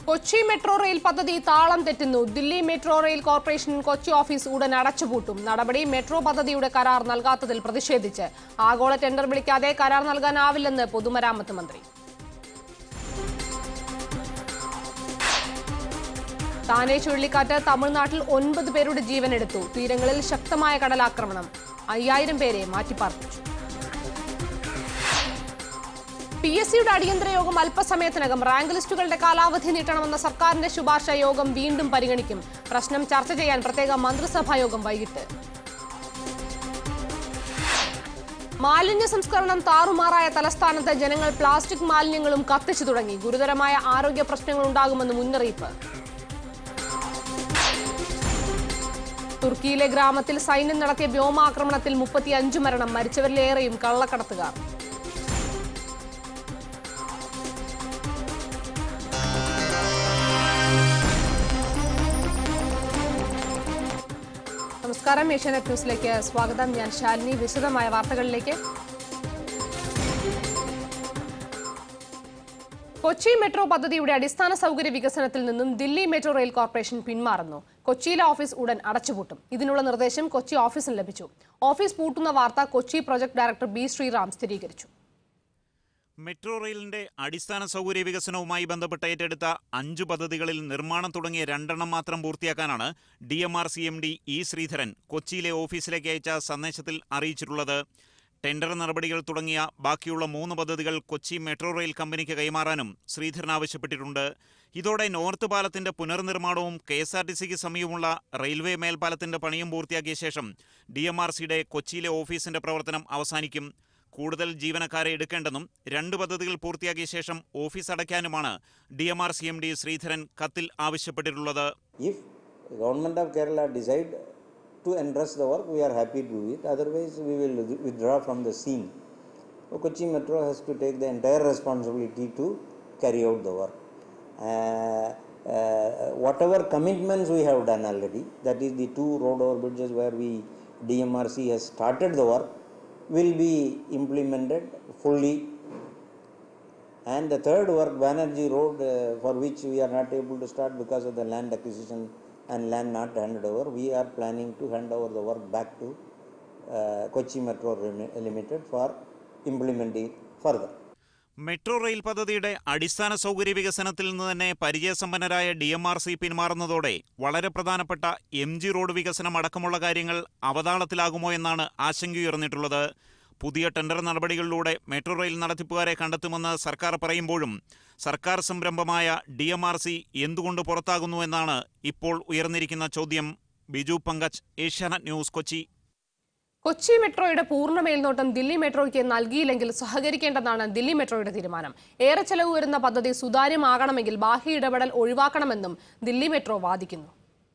Kochi metro rail പദ്ധതി താളം തെറ്റുന്നു Delhi metro rail corporation Kochi office ഉടൻ അടച്ചുപൂട്ടും നടപടി മെട്രോ പദ്ധതിയുടെ കരാർ നൽകാത്തതിൽ പ്രതിഷേധിച്ച് ആഗോള ടെൻഡർ വിളിക്കാതെ കരാർ നൽകാനാവില്ലെന്ന് പൊതുമരാമത്ത് മന്ത്രി താനെ ചുഴലിക്കാറ്റ് തമിഴ്നാട്ടിൽ ഒൻപത് പേരുടെ ജീവനെടുത്തു തീരങ്ങളിൽ ശക്തമായ കടലാക്രമണം അയ്യായിരം പേരെ മാറ്റിപ്പാർപ്പിച്ചു പി എസ് സിയുടെ അടിയന്തര യോഗം അല്പസമയത്തിനകം റാങ്ക് ലിസ്റ്റുകളുടെ കാലാവധി നീട്ടണമെന്ന സർക്കാരിന്റെ ശുപാർശ യോഗം വീണ്ടും പരിഗണിക്കും പ്രശ്നം ചർച്ച ചെയ്യാൻ പ്രത്യേക മന്ത്രിസഭാ യോഗം വൈകിട്ട് മാലിന്യ സംസ്കരണം താറുമാറായ തലസ്ഥാനത്ത് ജനങ്ങൾ പ്ലാസ്റ്റിക് മാലിന്യങ്ങളും കത്തിച്ചു തുടങ്ങി ഗുരുതരമായ ആരോഗ്യ പ്രശ്നങ്ങൾ ഉണ്ടാകുമെന്ന് മുന്നറിയിപ്പ് തുർക്കിയിലെ ഗ്രാമത്തിൽ സൈന്യം നടത്തിയ വ്യോമാക്രമണത്തിൽ മുപ്പത്തിയഞ്ച് മരണം മരിച്ചവരിലേറെയും കള്ളക്കടത്തുകാർ നമസ്കാരം ഏഷ്യാനെറ്റ് ന്യൂസിലേക്ക് സ്വാഗതം ഞാൻ ശാലിനി വിശദമായ വാർത്തകളിലേക്ക് കൊച്ചി മെട്രോ പദ്ധതിയുടെ അടിസ്ഥാന സൗകര്യ വികസനത്തിൽ നിന്നും ദില്ലി മെട്രോ റെയിൽ കോർപ്പറേഷൻ പിന്മാറുന്നു കൊച്ചിയിലെ ഓഫീസ് ഉടൻ അടച്ചുപൂട്ടും ഇതിനുള്ള നിർദ്ദേശം കൊച്ചി ഓഫീസിന് ലഭിച്ചു ഓഫീസ് പൂട്ടുന്ന വാർത്ത Kochi project director B Sreeram സ്ഥിരീകരിച്ചു മെട്രോ റെയിലിന്റെ അടിസ്ഥാന സൗകര്യ വികസനവുമായി ബന്ധപ്പെട്ട് ഏറ്റെടുത്ത അഞ്ചു പദ്ധതികളിൽ നിർമ്മാണം തുടങ്ങിയ രണ്ടെണ്ണം മാത്രം പൂർത്തിയാക്കാനാണ് D M R C M D E Sreedharan കൊച്ചിയിലെ ഓഫീസിലേക്ക് അയച്ച സന്ദേശത്തിൽ അറിയിച്ചിട്ടുള്ളത് ടെൻഡർ നടപടികൾ തുടങ്ങിയ ബാക്കിയുള്ള മൂന്ന് പദ്ധതികൾ കൊച്ചി മെട്രോ റെയിൽ കമ്പനിക്ക് കൈമാറാനും ശ്രീധരൻ ആവശ്യപ്പെട്ടിട്ടുണ്ട് ഇതോടെ നോർത്ത് പാലത്തിന്റെ പുനർനിർമ്മാണവും കെ എസ് ആർ ടി സിക്ക് സമീപമുള്ള റെയിൽവേ മേൽപ്പാലത്തിന്റെ പണിയും പൂർത്തിയാക്കിയ ശേഷം ഡി എം ആർ സിയുടെ കൊച്ചിയിലെ ഓഫീസിന്റെ പ്രവർത്തനം അവസാനിക്കും കൂടുതൽ ജീവനക്കാരെ എടുക്കേണ്ടെന്നും രണ്ട് പദ്ധതികൾ പൂർത്തിയാക്കിയ ശേഷം ഓഫീസ് അടയ്ക്കാനുമാണ് D M R C M D Sreedharan കത്തിൽ ആവശ്യപ്പെട്ടിട്ടുള്ളത് If government of Kerala decide to entrust the work, we are happy to do it. Otherwise, we will withdraw from the scene. So Kochi Metro has to take the entire responsibility to carry out the work. Uh, uh, whatever commitments we have done already, that is the two road overbridges where we DMRC has started the work, will be implemented fully and the third work, Banerjee Road, uh, for which we are not able to start because of the land acquisition and land not handed over, we are planning to hand over the work back to uh, Kochi Metro Remi- Limited for implementing further. Metro rail പദ്ധതിയുടെ അടിസ്ഥാന സൗകര്യ വികസനത്തിൽ നിന്ന് തന്നെ പരിചയസമ്പന്നരായ D M R C പിന്മാറുന്നതോടെ വളരെ പ്രധാനപ്പെട്ട എം ജി റോഡ് വികസനം അടക്കമുള്ള കാര്യങ്ങൾ അവതാളത്തിലാകുമോ എന്നാണ് ആശങ്കയുയർന്നിട്ടുള്ളത് പുതിയ ടെൻഡർ നടപടികളിലൂടെ മെട്രോ റെയിൽ നടത്തിപ്പുകാരെ കണ്ടെത്തുമെന്ന് സർക്കാർ പറയുമ്പോഴും സർക്കാർ സംരംഭമായ ഡി എം ആർ സി എന്തുകൊണ്ട് പുറത്താകുന്നു എന്നാണ് ഇപ്പോൾ ഉയർന്നിരിക്കുന്ന ചോദ്യം ബിജു പങ്കജ് ഏഷ്യാനെറ്റ് ന്യൂസ് കൊച്ചി കൊച്ചി മെട്രോയുടെ പൂർണ്ണ മേൽനോട്ടം ദില്ലി മെട്രോയ്ക്ക് നൽകിയില്ലെങ്കിൽ സഹകരിക്കേണ്ടെന്നാണ് ദില്ലി മെട്രോയുടെ തീരുമാനം ഏറെ ചെലവ് വരുന്ന പദ്ധതി സുതാര്യമാകണമെങ്കിൽ ബാഹ്യ ഇടപെടൽ ഒഴിവാക്കണമെന്നും ദില്ലി മെട്രോ വാദിക്കുന്നു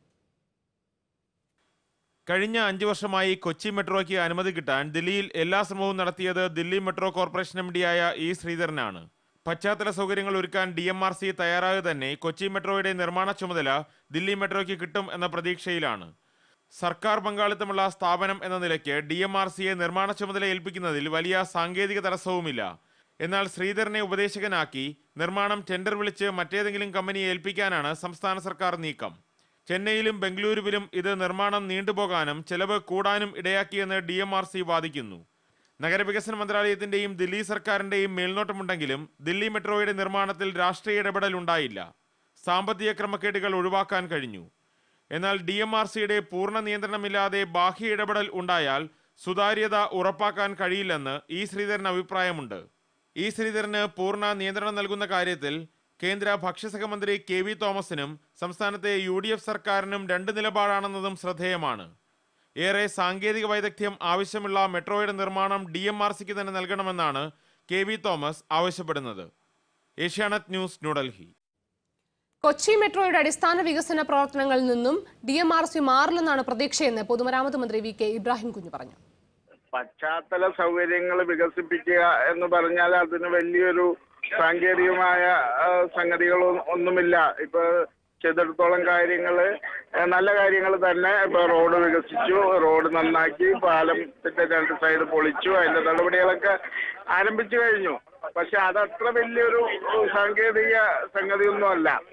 കഴിഞ്ഞ അഞ്ചു വർഷമായി കൊച്ചി മെട്രോയ്ക്ക് അനുമതി കിട്ടാൻ ദില്ലിയിൽ എല്ലാ ശ്രമവും നടത്തിയത് ദില്ലി മെട്രോ കോർപ്പറേഷൻ എം ഡിയായ ഇ ശ്രീധരനാണ് പശ്ചാത്തല സൗകര്യങ്ങൾ ഒരുക്കാൻ ഡി എം ആർ സി തയ്യാറാകെ തന്നെ കൊച്ചി മെട്രോയുടെ നിർമ്മാണ ചുമതല ദില്ലി മെട്രോയ്ക്ക് കിട്ടും എന്ന പ്രതീക്ഷയിലാണ് സർക്കാർ പങ്കാളിത്തമുള്ള സ്ഥാപനം എന്ന നിലയ്ക്ക് ഡി എം ആർ സിയെ നിർമ്മാണ ചുമതല ഏൽപ്പിക്കുന്നതിൽ വലിയ സാങ്കേതിക തടസ്സവുമില്ല എന്നാൽ ശ്രീധരനെ ഉപദേശകനാക്കി നിർമ്മാണം ടെൻഡർ വിളിച്ച് മറ്റേതെങ്കിലും കമ്പനിയെ ഏൽപ്പിക്കാനാണ് സംസ്ഥാന സർക്കാർ നീക്കം ചെന്നൈയിലും ബംഗളൂരുവിലും ഇത് നിർമ്മാണം നീണ്ടുപോകാനും ചെലവ് കൂടാനും ഇടയാക്കിയെന്ന് ഡി എം ആർ സി വാദിക്കുന്നു നഗരവികസന മന്ത്രാലയത്തിന്റെയും ദില്ലി സർക്കാരിന്റെയും മേൽനോട്ടമുണ്ടെങ്കിലും ദില്ലി മെട്രോയുടെ നിർമ്മാണത്തിൽ രാഷ്ട്രീയ ഇടപെടൽ ഉണ്ടായില്ല സാമ്പത്തിക ക്രമക്കേടുകൾ ഒഴിവാക്കാൻ കഴിഞ്ഞു എന്നാൽ ഡി എം ആർ സിയുടെ പൂർണ്ണ നിയന്ത്രണമില്ലാതെ ബാഹ്യ ഇടപെടൽ ഉണ്ടായാൽ സുതാര്യത ഉറപ്പാക്കാൻ കഴിയില്ലെന്ന് ഇ ശ്രീധരൻ അഭിപ്രായമുണ്ട് ഇ ശ്രീധരന് പൂർണ്ണ നിയന്ത്രണം നൽകുന്ന കാര്യത്തിൽ കേന്ദ്ര ഭക്ഷ്യസഹമന്ത്രി കെ വി തോമസിനും സംസ്ഥാനത്തെ യു ഡി എഫ് സർക്കാരിനും രണ്ട് നിലപാടാണെന്നതും ശ്രദ്ധേയമാണ് ഏറെ സാങ്കേതിക വൈദഗ്ധ്യം ആവശ്യമുള്ള മെട്രോയുടെ നിർമ്മാണം ഡി എം ആർ സിക്ക് തന്നെ നൽകണമെന്നാണ് കെ വി തോമസ് ആവശ്യപ്പെടുന്നത് ഏഷ്യാനെറ്റ് ന്യൂസ് ന്യൂഡൽഹി കൊച്ചി മെട്രോയുടെ അടിസ്ഥാന വികസന പ്രവർത്തനങ്ങളിൽ നിന്നും ഡി എം ആർ സി മാറില്ലെന്നാണ് പ്രതീക്ഷയെന്ന് പൊതുമരാമത്ത് മന്ത്രി വി കെ ഇബ്രാഹിം കുഞ്ഞ് പറഞ്ഞു പശ്ചാത്തല സൗകര്യങ്ങൾ വികസിപ്പിക്കുക എന്ന് പറഞ്ഞാൽ അതിന് വലിയൊരു സാങ്കേതികമായ ആ, സംഗതികളൊന്നും ഒന്നുമില്ല ഇപ്പൊ ചെയ്തെടുത്തോളം കാര്യങ്ങൾ നല്ല കാര്യങ്ങൾ തന്നെ ഇപ്പൊ റോഡ് വികസിച്ചു റോഡ് നന്നാക്കി പാലത്തിന്റെ രണ്ട് സൈഡ് പൊളിച്ചു അതിന്റെ നടപടികളൊക്കെ ആരംഭിച്ചു കഴിഞ്ഞു പക്ഷെ അതത്ര വലിയൊരു സാങ്കേതിക സംഗതിയൊന്നുമല്ല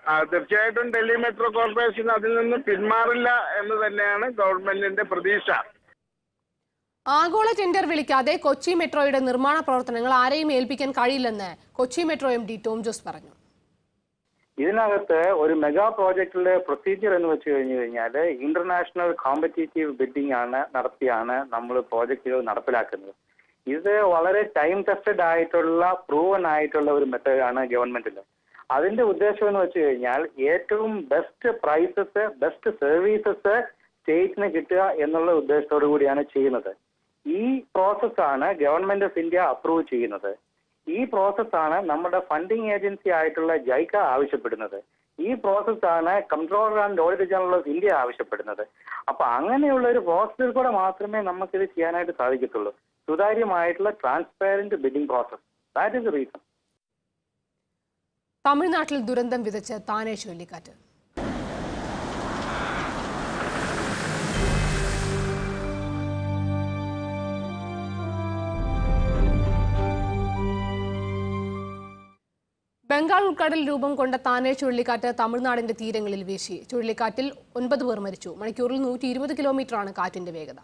ആ, തീർച്ചയായിട്ടും ഡൽഹി മെട്രോ കോർപ്പറേഷൻ അതിൽ നിന്ന് പിന്മാറില്ല എന്ന് തന്നെയാണ് ഗവൺമെന്റിന്റെ പ്രതീക്ഷ ആഗോള ടെൻഡർ വിളിക്കാതെ കൊച്ചി മെട്രോയുടെ നിർമ്മാണ പ്രവർത്തനങ്ങൾ ആരെയും ഏൽപ്പിക്കാൻ കഴിയില്ലെന്ന് Kochi metro M D Tom Jose പറഞ്ഞു ഇതിനകത്ത് ഒരു മെഗാ പ്രോജക്റ്റിലെ പ്രൊസീജിയർ എന്ന് വെച്ച് കഴിഞ്ഞു കഴിഞ്ഞാൽ ഇന്റർനാഷണൽ കോമ്പറ്റീറ്റീവ് ബിഡിംഗ് ആണ് നടത്തിയാണ് നമ്മൾ പ്രോജക്റ്റുകൾ നടപ്പിലാക്കുന്നത് ഇത് വളരെ ടൈം ടെസ്റ്റഡ് ആയിട്ടുള്ള പ്രൂവൻ ആയിട്ടുള്ള ഒരു മെത്തേഡാണ് ഗവൺമെന്റിൽ അതിന്റെ ഉദ്ദേശം എന്ന് വെച്ച് കഴിഞ്ഞാൽ ഏറ്റവും ബെസ്റ്റ് പ്രൈസസ് ബെസ്റ്റ് സർവീസസ് സ്റ്റേറ്റിന് കിട്ടുക എന്നുള്ള ഉദ്ദേശത്തോടു കൂടിയാണ് ചെയ്യുന്നത് ഈ പ്രോസസ്സാണ് ഗവൺമെന്റ് ഓഫ് ഇന്ത്യ അപ്രൂവ് ചെയ്യുന്നത് ഈ പ്രോസസ്സാണ് നമ്മുടെ ഫണ്ടിങ് ഏജൻസി ആയിട്ടുള്ള ജൈക്ക ആവശ്യപ്പെടുന്നത് ഈ പ്രോസസ്സാണ് controller and auditor general of India ആവശ്യപ്പെടുന്നത് അപ്പൊ അങ്ങനെയുള്ള ഒരു പ്രോസസ്സിൽ കൂടെ മാത്രമേ നമുക്കിത് ചെയ്യാനായിട്ട് സാധിക്കത്തുള്ളൂ സുതാര്യമായിട്ടുള്ള transparent bidding process that is reason തമിഴ്നാട്ടിൽ ദുരന്തം വിതച്ച് താനെ ചുഴലിക്കാറ്റ് ബംഗാൾ ഉൾക്കടലിൽ രൂപം കൊണ്ട താനെ ചുഴലിക്കാറ്റ് തമിഴ്നാടിന്റെ തീരങ്ങളിൽ വീശി ചുഴലിക്കാറ്റിൽ ഒൻപത് പേർ മരിച്ചു മണിക്കൂറിൽ നൂറ്റി ഇരുപത് കിലോമീറ്ററാണ് കാറ്റിന്റെ വേഗത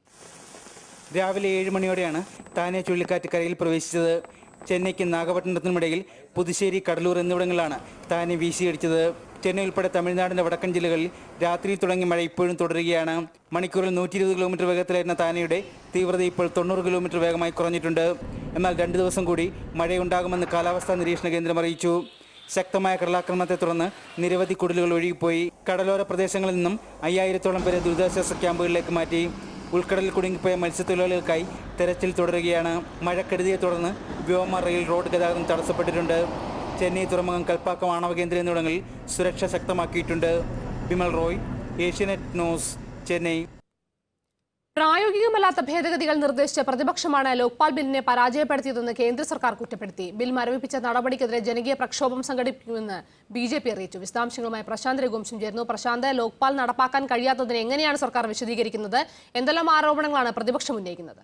രാവിലെ ഏഴ് മണിയോടെയാണ് താനെ ചുഴലിക്കാറ്റ് കരയിൽ പ്രവേശിച്ചത് ചെന്നൈക്കും നാഗപട്ടണത്തിനുമിടയിൽ പുതുശ്ശേരി കടലൂർ എന്നിവിടങ്ങളിലാണ് താനെ വീശിയടിച്ചത് ചെന്നൈ ഉൾപ്പെടെ തമിഴ്നാടിന്റെ വടക്കൻ ജില്ലകളിൽ രാത്രിയിൽ തുടങ്ങിയ മഴ ഇപ്പോഴും തുടരുകയാണ് മണിക്കൂറിൽ നൂറ്റി ഇരുപത് കിലോമീറ്റർ വേഗത്തിലായിരുന്ന താനയുടെ തീവ്രത ഇപ്പോൾ തൊണ്ണൂറ് കിലോമീറ്റർ വേഗമായി കുറഞ്ഞിട്ടുണ്ട് എന്നാൽ രണ്ട് ദിവസം കൂടി മഴയുണ്ടാകുമെന്ന് കാലാവസ്ഥാ നിരീക്ഷണ കേന്ദ്രം അറിയിച്ചു ശക്തമായ കടലാക്രമണത്തെ തുടർന്ന് നിരവധി കുടിലുകൾ ഒഴുകിപ്പോയി കടലോര പ്രദേശങ്ങളിൽ നിന്നും അയ്യായിരത്തോളം പേരെ ദുരിതാശ്വാസ ക്യാമ്പുകളിലേക്ക് മാറ്റി ഉൾക്കടലിൽ കുടുങ്ങിപ്പോയ മത്സ്യത്തൊഴിലാളികൾക്കായി തെരച്ചിൽ തുടരുകയാണ് മഴക്കെടുതിയെ തുടർന്ന് വ്യോമ റെയിൽ റോഡ് ഗതാഗതം തടസ്സപ്പെട്ടിട്ടുണ്ട് ചെന്നൈ തുറമുഖം കൽപ്പാക്കം ആണവ കേന്ദ്ര എന്നിവിടങ്ങളിൽ സുരക്ഷ ശക്തമാക്കിയിട്ടുണ്ട് വിമൽ റോയ് ഏഷ്യനെറ്റ് ന്യൂസ് ചെന്നൈ പ്രായോഗികമല്ലാത്ത ഭേദഗതികൾ നിർദ്ദേശിച്ച പ്രതിപക്ഷമാണ് ലോക്പാൽ ബില്ലിനെ പരാജയപ്പെടുത്തിയതെന്ന് കേന്ദ്ര സർക്കാർ കുറ്റപ്പെടുത്തി ബിൽ മരവിപ്പിച്ച നടപടിക്കെതിരെ ജനകീയ പ്രക്ഷോഭം സംഘടിപ്പിക്കുമെന്ന് ബി ജെ പി അറിയിച്ചു വിശദാംശങ്ങളുമായി പ്രശാന്ത് രഘുവംശം ചേരുന്നു പ്രശാന്ത് ലോക്പാൽ നടപ്പാക്കാൻ കഴിയാത്തതിന് എങ്ങനെയാണ് സർക്കാർ വിശദീകരിക്കുന്നത് എന്തെല്ലാം ആരോപണങ്ങളാണ് പ്രതിപക്ഷം ഉന്നയിക്കുന്നത്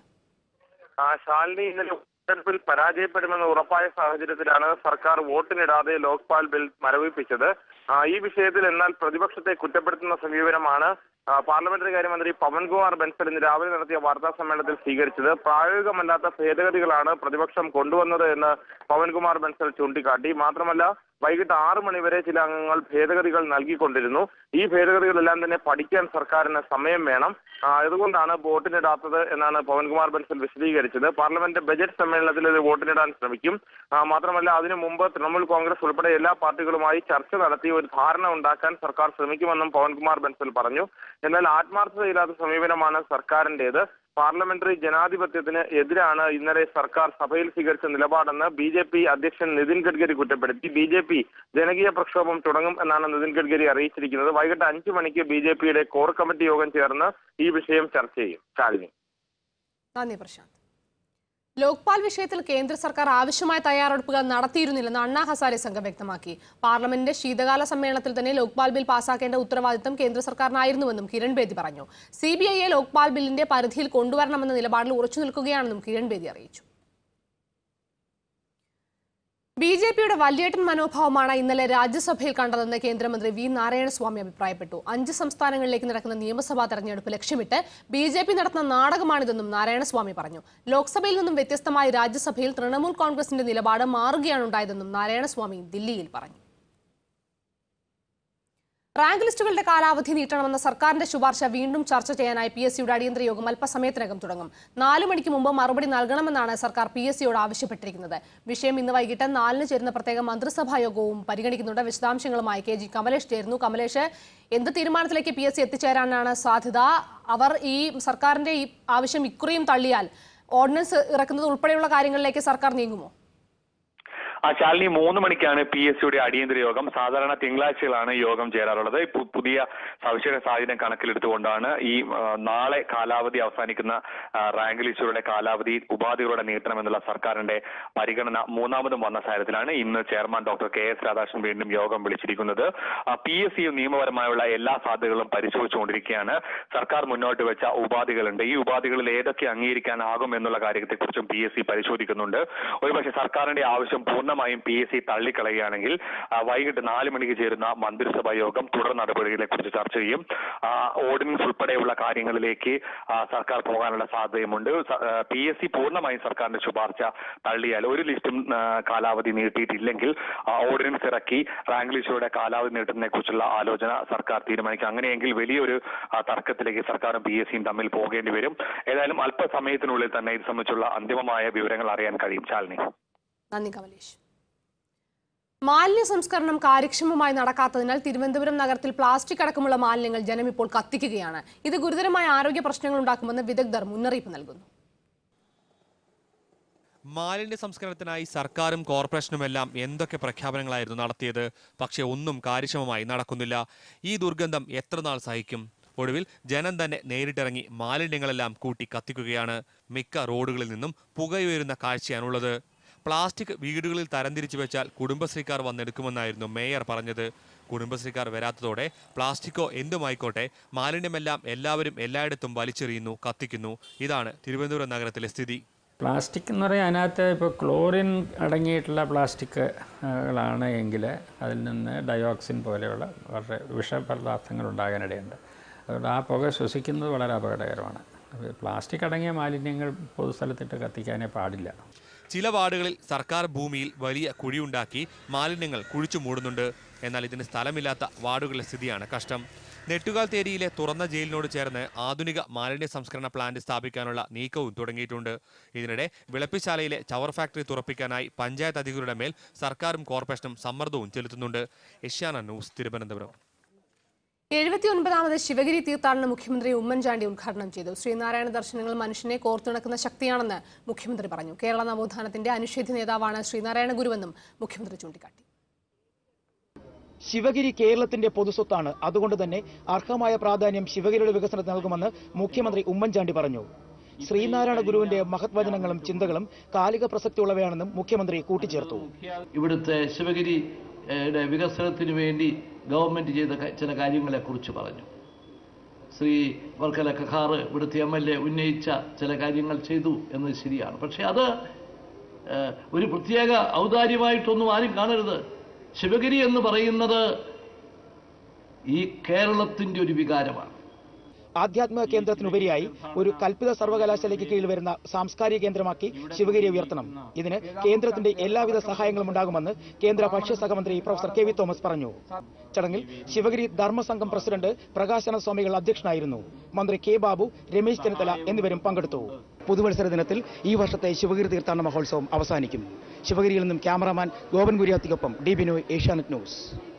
ആ ശാലിനി ഇന്നലെ വോട്ടെടുപ്പിൽ പരാജയപ്പെടുമെന്ന് ഉറപ്പായ സാഹചര്യത്തിലാണ് സർക്കാർ വോട്ടിനിടാതെ ലോക്പാൽ ബിൽ മരവിപ്പിച്ചത് ആ, ഈ വിഷയത്തിൽ എന്നാൽ പ്രതിപക്ഷത്തെ കുറ്റപ്പെടുത്തുന്ന സമീപനമാണ് ആ, പാർലമെന്ററി കാര്യമന്ത്രി പവൻകുമാർ ബൻസൽ ഇന്ന് രാവിലെ നടത്തിയ വാർത്താ സമ്മേളനത്തിൽ സ്വീകരിച്ചത് പ്രായോഗികമല്ലാത്ത ഭേദഗതികളാണ് പ്രതിപക്ഷം കൊണ്ടുവന്നത് എന്ന് പവൻകുമാർ ബൻസൽ ചൂണ്ടിക്കാട്ടി മാത്രമല്ല വൈകിട്ട് ആറ് മണിവരെ ചില അംഗങ്ങൾ ഭേദഗതികൾ നൽകിക്കൊണ്ടിരുന്നു ഈ ഭേദഗതികളെല്ലാം തന്നെ പഠിക്കാൻ സർക്കാരിന് സമയം വേണം ആ, അതുകൊണ്ടാണ് വോട്ടിനിടാത്തത് എന്നാണ് പവൻകുമാർ ബൻസൽ വിശദീകരിച്ചത് പാർലമെന്റ് ബജറ്റ് സമ്മേളനത്തിൽ ഇത് വോട്ടിനിടാൻ ശ്രമിക്കും ആ, മാത്രമല്ല അതിനു മുമ്പ് തൃണമൂൽ കോൺഗ്രസ് ഉൾപ്പെടെ എല്ലാ പാർട്ടികളുമായി ചർച്ച നടത്തി ഒരു ധാരണ ഉണ്ടാക്കാൻ സർക്കാർ ശ്രമിക്കുമെന്നും പവൻകുമാർ ബൻസൽ പറഞ്ഞു എന്നാൽ ആത്മാർത്ഥതയില്ലാത്ത സമീപനമാണ് സർക്കാരിന്റേത് പാർലമെന്ററി ജനാധിപത്യത്തിന് എതിരാണ് ഇന്നലെ സർക്കാർ സഭയിൽ സ്വീകരിച്ച നിലപാടെന്ന് ബി ജെ പി അധ്യക്ഷൻ നിതിൻ ഗഡ്കരി കുറ്റപ്പെടുത്തി ബി ജെ പി ജനകീയ പ്രക്ഷോഭം തുടങ്ങും എന്നാണ് നിതിൻ ഗഡ്കരി അറിയിച്ചിരിക്കുന്നത് വൈകിട്ട് അഞ്ചു മണിക്ക് ബി ജെ പിയുടെ കോർ കമ്മിറ്റി യോഗം ചേർന്ന് ഈ വിഷയം ചർച്ച ചെയ്യും ശാലിനി നന്ദി പ്രശാന്ത് ലോക്പാൽ വിഷയത്തിൽ കേന്ദ്ര സർക്കാർ ആവശ്യമായ തയ്യാറെടുപ്പുകൾ നടത്തിയിരുന്നില്ലെന്ന് അണ്ണാ ഹസാരെ സംഘം വ്യക്തമാക്കി പാർലമെന്റിന്റെ ശീതകാല സമ്മേളനത്തിൽ തന്നെ ലോക്പാൽ ബിൽ പാസാക്കേണ്ട ഉത്തരവാദിത്തം കേന്ദ്ര സർക്കാരിനായിരുന്നുവെന്നും കിരൺ ബേദി പറഞ്ഞു സി ബി ഐയെ ലോക്പാൽ ബില്ലിന്റെ പരിധിയിൽ കൊണ്ടുവരണമെന്ന നിലപാടിൽ ഉറച്ചു നിൽക്കുകയാണെന്നും കിരൺ ബേദി അറിയിച്ചു ബി ജെ പിയുടെ വല്യേട്ടൻ മനോഭാവമാണ് ഇന്നലെ രാജ്യസഭയിൽ കണ്ടതെന്ന് കേന്ദ്രമന്ത്രി വി നാരായണസ്വാമി അഭിപ്രായപ്പെട്ടു അഞ്ച് സംസ്ഥാനങ്ങളിലേക്ക് നടക്കുന്ന നിയമസഭാ തെരഞ്ഞെടുപ്പ് ലക്ഷ്യമിട്ട് ബി ജെ പി നടത്തുന്ന നാടകമാണിതെന്നും നാരായണസ്വാമി പറഞ്ഞു ലോക്സഭയിൽ നിന്നും വ്യത്യസ്തമായി രാജ്യസഭയിൽ തൃണമൂൽ കോൺഗ്രസിന്റെ നിലപാട് മാറുകയാണ് ഉണ്ടായതെന്നും നാരായണസ്വാമി ദില്ലിയിൽ പറഞ്ഞു റാങ്ക് ലിസ്റ്റുകളുടെ കാലാവധി നീട്ടണമെന്ന സർക്കാരിന്റെ ശുപാർശ വീണ്ടും ചർച്ച ചെയ്യാനായി പി എസ് സിയുടെ അടിയന്തര യോഗം അല്പസമയത്തിനകം തുടങ്ങും നാലു മണിക്ക് മുമ്പ് മറുപടി നൽകണമെന്നാണ് സർക്കാർ പി എസ് സിയോട് ആവശ്യപ്പെട്ടിരിക്കുന്നത് വിഷയം ഇന്ന് വൈകിട്ട് നാലിന് ചേരുന്ന പ്രത്യേക മന്ത്രിസഭാ യോഗവും പരിഗണിക്കുന്നുണ്ട് വിശദാംശങ്ങളുമായി കെ ജി കമലേഷ് ചേരുന്നു കമലേഷ് എന്ത് തീരുമാനത്തിലേക്ക് പി എസ് സി എത്തിച്ചേരാനാണ് സാധ്യത അവർ ഈ സർക്കാരിന്റെ ഈ ആവശ്യം ഇക്കുറിയും തള്ളിയാൽ ഓർഡിനൻസ് ഇറക്കുന്നത് ഉൾപ്പെടെയുള്ള കാര്യങ്ങളിലേക്ക് സർക്കാർ നീങ്ങുമോ ആ ശാലിനി മൂന്ന് മണിക്കാണ് പി എസ് സിയുടെ അടിയന്തര യോഗം സാധാരണ തിങ്കളാഴ്ചകളാണ് യോഗം ചേരാറുള്ളത് പു- പുതിയ സവിശേഷ സാഹചര്യം കണക്കിലെടുത്തുകൊണ്ടാണ് ഈ ആ, നാളെ കാലാവധി അവസാനിക്കുന്ന ആ, റാങ്ക് ലിസ്റ്റുകളുടെ കാലാവധി ഉപാധികളുടെ നീട്ടണമെന്നുള്ള സർക്കാരിന്റെ പരിഗണന മൂന്നാമതും വന്ന സാഹചര്യത്തിലാണ് ഇന്ന് chairman doctor K S Radhakrishnan വീണ്ടും യോഗം വിളിച്ചിരിക്കുന്നത് പി എസ് സി നിയമപരമായുള്ള എല്ലാ സാധ്യതകളും പരിശോധിച്ചുകൊണ്ടിരിക്കുകയാണ് സർക്കാർ മുന്നോട്ട് വെച്ച ഉപാധികളുണ്ട് ഈ ഉപാധികളിൽ ഏതൊക്കെ അംഗീകരിക്കാനാകും എന്നുള്ള കാര്യത്തെക്കുറിച്ചും പി എസ് സി പരിശോധിക്കുന്നുണ്ട് ഒരുപക്ഷെ സർക്കാരിന്റെ ആവശ്യം പൂർണ്ണ പൂർണ്ണമായും പി എസ് സി തള്ളിക്കളയുകയാണെങ്കിൽ ആ, വൈകിട്ട് നാല് മണിക്ക് ചേരുന്ന മന്ത്രിസഭാ യോഗം തുടർ നടപടികളെ കുറിച്ച് ചർച്ച ചെയ്യും ആ, ഓർഡിനൻസ് ഉൾപ്പെടെയുള്ള കാര്യങ്ങളിലേക്ക് ആ, സർക്കാർ പോകാനുള്ള സാധ്യതയുമുണ്ട് പി എസ് സി പൂർണ്ണമായും സർക്കാരിന്റെ ശുപാർശ തള്ളിയാൽ ഒരു ലിസ്റ്റും ആ, കാലാവധി നീട്ടിയിട്ടില്ലെങ്കിൽ ആ, ഓർഡിനൻസ് ഇറക്കി റാങ്ക് ലിസ്റ്റുകളുടെ കാലാവധി നീട്ടുന്നതിനെ കുറിച്ചുള്ള ആലോചന സർക്കാർ തീരുമാനിക്കും അങ്ങനെയെങ്കിൽ വലിയൊരു ആ, തർക്കത്തിലേക്ക് സർക്കാരും പി എസ് സിയും തമ്മിൽ പോകേണ്ടി വരും ഏതായാലും അല്പസമയത്തിനുള്ളിൽ തന്നെ ഇത് സംബന്ധിച്ചുള്ള അന്തിമമായ വിവരങ്ങൾ അറിയാൻ കഴിയും ശാലിനി നന്ദി കമലേഷ് മാലിന്യ സംസ്കരണം കാര്യക്ഷമമായി നടക്കാത്തതിനാൽ തിരുവനന്തപുരം നഗരത്തിൽ പ്ലാസ്റ്റിക് അടക്കമുള്ള മാലിന്യങ്ങൾ ജനം ഇപ്പോൾ കത്തിക്കുകയാണ് ഇത് ഗുരുതരമായ ആരോഗ്യ പ്രശ്നങ്ങൾ ഉണ്ടാക്കുമെന്ന് വിദഗ്ധർ മുന്നറിയിപ്പ് നൽകുന്നു മാലിന്യ സംസ്കരണത്തിനായി സർക്കാരും കോർപ്പറേഷനുമെല്ലാം എന്തൊക്കെ പ്രഖ്യാപനങ്ങളായിരുന്നു നടത്തിയത് പക്ഷേ ഒന്നും കാര്യക്ഷമമായി നടക്കുന്നില്ല ഈ ദുർഗന്ധം എത്ര നാൾ സഹിക്കും ഒടുവിൽ ജനം തന്നെ നേരിട്ടിറങ്ങി മാലിന്യങ്ങളെല്ലാം കൂട്ടി കത്തിക്കുകയാണ് മിക്ക റോഡുകളിൽ നിന്നും പുകയുയരുന്ന കാഴ്ചയാണുള്ളത് പ്ലാസ്റ്റിക് വീടുകളിൽ തരംതിരിച്ചു വെച്ചാൽ കുടുംബശ്രീക്കാർ വന്നെടുക്കുമെന്നായിരുന്നു മേയർ പറഞ്ഞത് കുടുംബശ്രീക്കാർ വരാത്തതോടെ പ്ലാസ്റ്റിക്കോ എന്തുമായിക്കോട്ടെ മാലിന്യമെല്ലാം എല്ലാവരും എല്ലായിടത്തും വലിച്ചെറിയുന്നു കത്തിക്കുന്നു ഇതാണ് തിരുവനന്തപുരം നഗരത്തിലെ സ്ഥിതി പ്ലാസ്റ്റിക് എന്ന് പറയാൻ അതിനകത്ത് ഇപ്പോൾ ക്ലോറിൻ അടങ്ങിയിട്ടുള്ള പ്ലാസ്റ്റിക്കുകളാണ് എങ്കിൽ അതിൽ നിന്ന് ഡയോക്സിൻ പോലെയുള്ള വളരെ വിഷപദാർത്ഥങ്ങൾ ഉണ്ടാകാനിടയുണ്ട് അതുകൊണ്ട് ആ പുക ശ്വസിക്കുന്നത് വളരെ അപകടകരമാണ് അപ്പോൾ പ്ലാസ്റ്റിക് അടങ്ങിയ മാലിന്യങ്ങൾ പൊതുസ്ഥലത്തിട്ട് കത്തിക്കാനേ പാടില്ല ചില വാർഡുകളിൽ സർക്കാർ ഭൂമിയിൽ വലിയ കുഴിയുണ്ടാക്കി മാലിന്യങ്ങൾ കുഴിച്ചു മൂടുന്നുണ്ട് എന്നാൽ ഇതിന് സ്ഥലമില്ലാത്ത വാർഡുകളിലെ സ്ഥിതിയാണ് കഷ്ടം നെട്ടുകാൽ തേരിയിലെ തുറന്ന ജയിലിനോട് ചേർന്ന് ആധുനിക മാലിന്യ സംസ്കരണ പ്ലാന്റ് സ്ഥാപിക്കാനുള്ള നീക്കവും തുടങ്ങിയിട്ടുണ്ട് ഇതിനിടെ വിളപ്പിശാലയിലെ ചവർ ഫാക്ടറി തുറപ്പിക്കാനായി പഞ്ചായത്ത് അധികൃതരുടെ മേൽ സർക്കാരും കോർപ്പറേഷനും സമ്മർദ്ദവും ചെലുത്തുന്നുണ്ട് ഏഷ്യാന ന്യൂസ് തിരുവനന്തപുരം എഴുപത്തി ഒൻപതാമത് ശിവഗിരി തീർത്ഥാടനം മുഖ്യമന്ത്രി ഉമ്മൻചാണ്ടി ഉദ്ഘാടനം ചെയ്തു ശ്രീനാരായണ ദർശനങ്ങൾ മനുഷ്യനെ കോർത്തിണക്കുന്ന ശക്തിയാണെന്ന് മുഖ്യമന്ത്രി പറഞ്ഞു കേരള നവോത്ഥാനത്തിന്റെ അനുഷേധ്യ നേതാവാണ് ശ്രീനാരായണ ഗുരുവെന്നും മുഖ്യമന്ത്രി ചൂണ്ടിക്കാട്ടി ശിവഗിരി കേരളത്തിന്റെ പൊതുസ്വത്താണ് അതുകൊണ്ട് തന്നെ അർഹമായ പ്രാധാന്യം ശിവഗിരിയുടെ വികസനത്തിന് നൽകുമെന്ന് മുഖ്യമന്ത്രി ഉമ്മൻചാണ്ടി പറഞ്ഞു ശ്രീനാരായണ ഗുരുവിന്റെ മഹത്വചനങ്ങളും ചിന്തകളും കാലിക പ്രസക്തിയുള്ളവയാണെന്നും മുഖ്യമന്ത്രി കൂട്ടിച്ചേർത്തു ഇവിടുത്തെ ശിവഗിരിയുടെ വികസനത്തിന് വേണ്ടി ഗവൺമെന്റ് ചെയ്ത ക- ചില കാര്യങ്ങളെക്കുറിച്ച് പറഞ്ഞു ശ്രീ വർക്കല കഖാർ ഇവിടുത്തെ എം എൽ എ ഉന്നയിച്ച ചില കാര്യങ്ങൾ ചെയ്തു എന്നത് ശരിയാണ് പക്ഷെ അത് ഏഹ്, ഒരു പ്രത്യേക ഔദാര്യമായിട്ടൊന്നും ആരും കാണരുത് ശിവഗിരി എന്ന് പറയുന്നത് ഈ കേരളത്തിൻ്റെ ഒരു വികാരമാണ് ആധ്യാത്മിക കേന്ദ്രത്തിനുപരിയായി ഒരു കൽപ്പിത സർവകലാശാലയ്ക്ക് കീഴിൽ വരുന്ന സാംസ്കാരിക കേന്ദ്രമാക്കി ശിവഗിരി ഉയർത്തണം ഇതിന് കേന്ദ്രത്തിന്റെ എല്ലാവിധ സഹായങ്ങളും ഉണ്ടാകുമെന്ന് കേന്ദ്ര ഭക്ഷ്യ സഹമന്ത്രി പ്രൊഫസർ കെ വി തോമസ് പറഞ്ഞു ചടങ്ങിൽ ശിവഗിരി ധർമ്മസംഘം പ്രസിഡന്റ് പ്രകാശന സ്വാമികൾ അധ്യക്ഷനായിരുന്നു മന്ത്രി കെ ബാബു രമേശ് ചെന്നിത്തല എന്നിവരും പങ്കെടുത്തു പുതുവത്സര ദിനത്തിൽ ഈ വർഷത്തെ ശിവഗിരി തീർത്ഥാടന മഹോത്സവം അവസാനിക്കും ശിവഗിരിയിൽ നിന്നും ക്യാമറാമാൻ ഗോപൻ ഗുര്യാത്തിക്കൊപ്പം ഡി ബിനോയ് ഏഷ്യാനെറ്റ് ന്യൂസ്